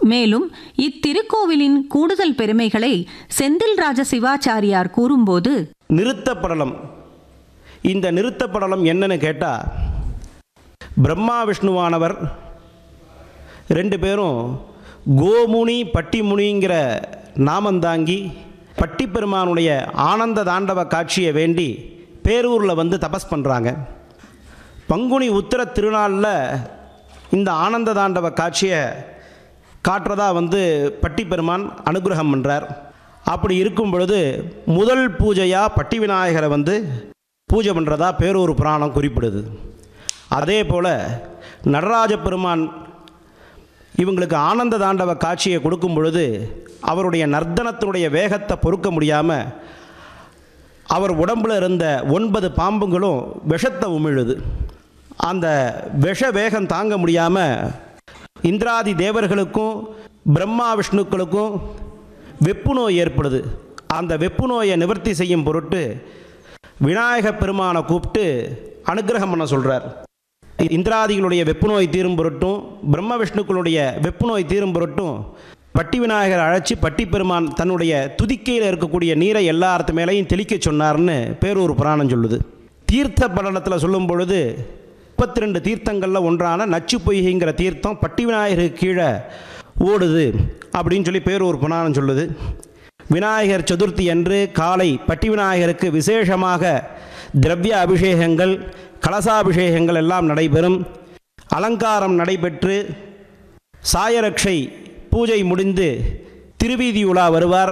மேலும் இத்திருக்கோவிலின் கூடுதல் பெருமைகளை செந்தில் ராஜ சிவாச்சாரியார் கூறும்போது நிறுத்தப்படலம் இந்த நிறுத்தப்படலம் என்னன்னு கேட்டால் பிரம்மா விஷ்ணுவானவர் ரெண்டு பேரும் கோமுனி பட்டிமுனிங்கிற நாமந்தாங்கி பட்டிப்பெருமானுடைய ஆனந்த தாண்டவ காட்சியை வேண்டி பேரூரில் வந்து தபஸ் பண்ணுறாங்க பங்குனி உத்திர திருநாளில் இந்த ஆனந்த தாண்டவ காட்சியை காட்டுறதா வந்து பட்டிப்பெருமான் அனுகிரகம் பண்ணுறார் அப்படி இருக்கும் பொழுது முதல் பூஜையாக பட்டி விநாயகரை வந்து பூஜை பண்ணுறதா பேரூர் புராணம் குறிப்பிடுது அதே போல் நடராஜ பெருமான் இவங்களுக்கு ஆனந்த தாண்டவ காட்சியை கொடுக்கும் பொழுது அவருடைய நர்த்தனத்தினுடைய வேகத்தை பொறுக்க முடியாமல் அவர் உடம்பில் இருந்த ஒன்பது பாம்புங்களும் விஷத்தை உமிழுது அந்த விஷ வேகம் தாங்க முடியாமல் இந்திராதி தேவர்களுக்கும் பிரம்மா விஷ்ணுக்களுக்கும் வெப்பு நோய் ஏற்படுது அந்த வெப்பு நோயை நிவர்த்தி செய்யும் பொருட்டு விநாயக பெருமானை கூப்பிட்டு அனுகிரகம் பண்ண சொல்கிறார் இந்திராதிகளுடைய வெப்பு நோய் தீரும் பொருட்டும் பிரம்ம விஷ்ணுக்களுடைய வெப்பு நோய் தீரும் பொருட்டும் பட்டி விநாயகர் அழைச்சி பட்டி பெருமான் தன்னுடைய துதிக்கையில் இருக்கக்கூடிய நீரை எல்லாத்து மேலேயும் தெளிக்க சொன்னார்னு பேரூர் புராணம் சொல்லுது தீர்த்த படலத்தில் சொல்லும் பொழுது முப்பத்தி ரெண்டு தீர்த்தங்களில் ஒன்றான நச்சு பொய்கைங்கிற தீர்த்தம் பட்டி விநாயகருக்கு கீழே ஓடுது அப்படின்னு சொல்லி பேரூர் புராணம் சொல்லுது விநாயகர் சதுர்த்தி அன்று காலை பட்டி விநாயகருக்கு விசேஷமாக திரவிய அபிஷேகங்கள் கலசாபிஷேகங்கள் எல்லாம் நடைபெறும் அலங்காரம் நடைபெற்று சாயரட்சை பூஜை முடிந்து திருவீதி உலா வருவார்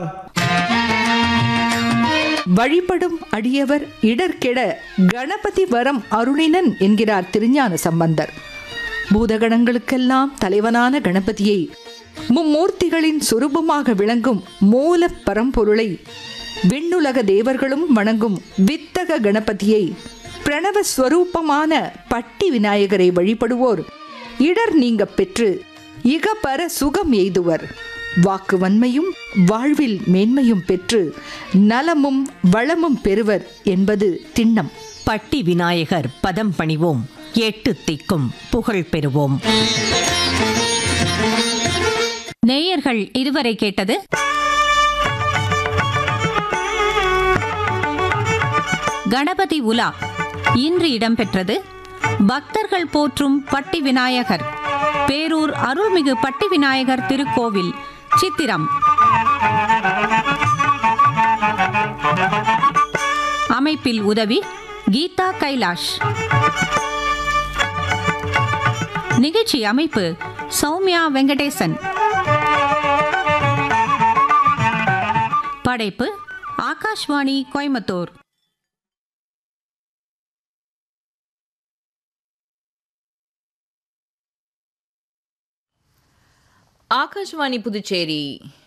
வழிபடும் அடியவர் இடர்கெட கணபதி வரம் அருளினன் என்கிறார் திருஞான சம்பந்தர் பூதகணங்களுக்கெல்லாம் தலைவனான கணபதியை மும்மூர்த்திகளின் சுரூபமாக விளங்கும் மூல பரம்பொருளை விண்ணுலக தேவர்களும் வணங்கும் வித்தக கணபதியை பிரணவ ஸ்வரூபமான பட்டி விநாயகரை வழிபடுவோர் இடர் நீங்க பெற்று இகபர சுகம் எய்துவர் வாக்கு வன்மையும் வாழ்வில் மேன்மையும் பெற்று நலமும் வளமும் பெறுவர் என்பது திண்ணம் பட்டி விநாயகர் பதம் பணிவோம் எட்டு திக்கும் புகழ் பெறுவோம் நேயர்கள் இதுவரை கேட்டது கணபதி உலா இன்று இடம்பெற்றது பக்தர்கள் போற்றும் பட்டி விநாயகர் பேரூர் அருள்மிகு பட்டி விநாயகர் திருக்கோவில் சித்திரம் அமைப்பில் உதவி கீதா கைலாஷ் நிகழ்ச்சி அமைப்பு சௌமியா வெங்கடேசன் படைப்பு ஆகாஷ்வாணி கோயம்புத்தூர் ஆகாஷ்வாணி புதுச்சேரி